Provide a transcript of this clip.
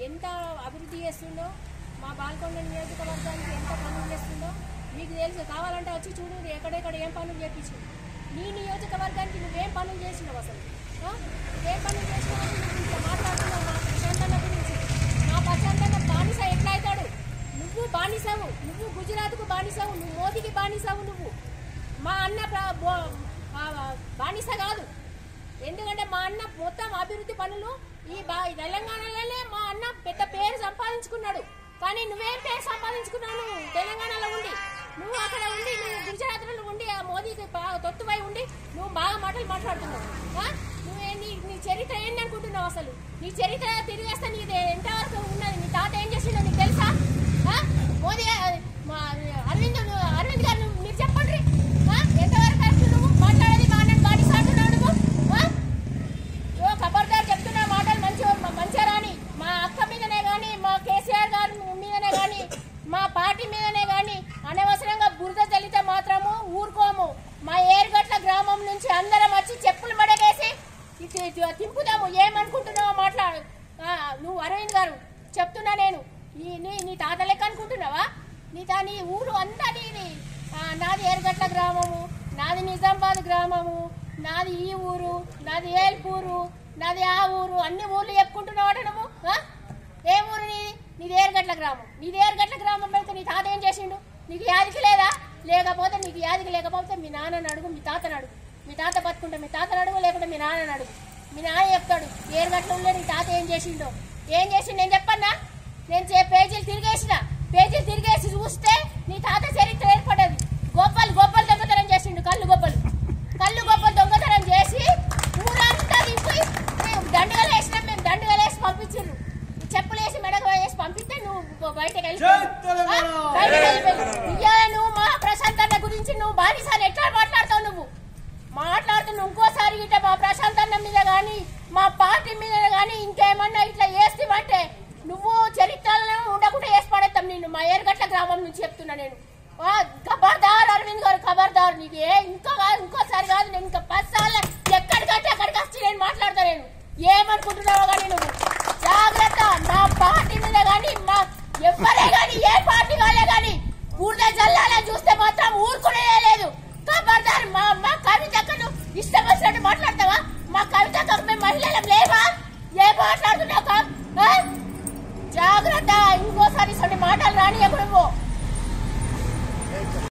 ఎంత అభివృద్ధి చేస్తుండో మా బాల్కొండ నియోజకవర్గానికి ఎంత పనులు చేస్తుండో మీకు తెలుసు కావాలంటే వచ్చి చూడు ఎక్కడెక్కడ ఏం పనులు చేపించు నీ నియోజకవర్గానికి నువ్వేం పనులు చేసినావు అసలు ఆ? ఏం పనులు చేసినావు అని నువ్వు ఇట్లా మాట్లాడుతున్నావు మా ప్రశాంతన్న గురించి మా ప్రశాంతన్న బానిస ఎట్లా అవుతాడు నువ్వు బానిసవు నువ్వు గుజరాత్కు బానిసవు నువ్వు మోదీకి బానిసవు నువ్వు మా అన్న ప్ర- బో- ఆ, బానిస కాదు ఎందుకంటే మా అన్న మొత్తం అభివృద్ధి పనులు ఈ బా- ఈ తెలంగాణలోనే మా అన్న పెద్ద పేరు సంపాదించుకున్నాడు కానీ నువ్వేం పేరు సంపాదించుకున్నావు నువ్వు తెలంగాణలో ఉండి నువ్వు అక్కడ ఉండి నువ్వు గుజరాత్లో ఉండి ఆ మోదీకి బాగా తొత్తుపై ఉండి నువ్వు బాగా మాటలు మాట్లాడుతున్నావు ఆ? నువ్వే నీ నీ చరిత్ర ఏంటి అనుకుంటున్నావు అసలు నీ చరిత్ర తిరిగేస్తే నీది ఎంతవరకు ఉన్నది నీ తాత ఏం చేసిండో నీకు తెలుసా ఆ? మోదీ గా- మా అరవింద్ నువ్వు- అరవింద్ గారు నువ్వు- మీరు చెప్పండి ఆ? ఎంతవరకు కరెక్ట్ నువ్వు మాట్లాడేది మా అన్నని బానిస అంటున్నావు నువ్వు ఆ? ఓ ఖబర్దార్ చెప్తున్నా మాటలు మంచి మంచిగా రాని మా అక్క మీదనే కానీ మా కేసీఆర్ గారి మీదనే కానీ మా పార్టీ మీదనే కానీ అనవసరంగా బురద చల్లితే మాత్రము ఊరుకోము మా ఏరుగట్ల గ్రామం నుంచి అందరం వచ్చి చెప్పులు మడగేసి ఇటు ఇటు తింపుదాము ఏమనుకుంటున్నావో మాట్లాడు ఆ, నువ్వు అరవింద్ గారు చెప్తున్నా నేను నీ నీ నీ తాత లెక్క అనుకుంటున్నావా నీ తా నీ ఊరు అంతా నీది ఆ, నాది ఏరుగట్ల గ్రామము నాది నిజామాబాద్ గ్రామము నాది ఈ ఊరు నాది ఏల్పూరు నాది ఆ ఊరు అన్ని ఊర్లు చెప్పుకుంటున్నావాట నువ్వు ఆ? ఏ ఊరు నీది నీది ఏరుగట్ల గ్రామం నీది ఏరుగట్ల గ్రామం అయితే నీ తాత ఏం చేసిండు నీకు యాదికి లేదా లేకపోతే నీకు యాదికి లేకపోతే మీ నాన్నని అడుగు మీ తాతని అడుగు మీ తాత బతుకుంటే మీ తాతని అడుగు లేకుంటే మీ నాన్నని అడుగు మీ నాన్న చెప్తాడు ఏరుగట్ల ఉండే నీ తాత ఏం చేసిండో ఏం చేసిండు నేను చెప్పన్నా నేను చే- పేజీలు తిరిగేసిన పేజీలు తిరిగేసి చూస్తే నీ తాత చరిత్ర ఏర్పడదు గొప్పలు గొప్పలు దొంగతనం చేసిండు కళ్ళు గొప్పలు కళ్ళు గొప్పలు దొంగతనం చేసి ఊరంతా దింపి మేము దండగలు వేసినాం మేము దండగలు వేసి పంపించిండ్రు చెప్పులు వేసి మెడకు వేసి పంపిస్తే నువ్వు బయటకు వెళ్ళిపోయావు. ఆ? బయటకు వెళ్ళిపోయావు. ఇయ్యాల నువ్వు మా ప్రశాంత్ అన్న గురించి నువ్వు బానిసాన్ని ఎట్లా మాట్లాడతావు నువ్వు మాట్లాడుతున్న ఇంకోసారి ఇట్లా మా ప్రశాంత్ అన్న మీద కానీ మా పార్టీ మీద కానీ ఇంకేమన్నా ఇట్లా వేస్తామంటే నువ్వు చరిత్రలో ఉండకుండా వేసి పడేస్తాం నేను మా ఏరుగట్ల గ్రామం నుంచి చెప్తున్నా నేను ఆ,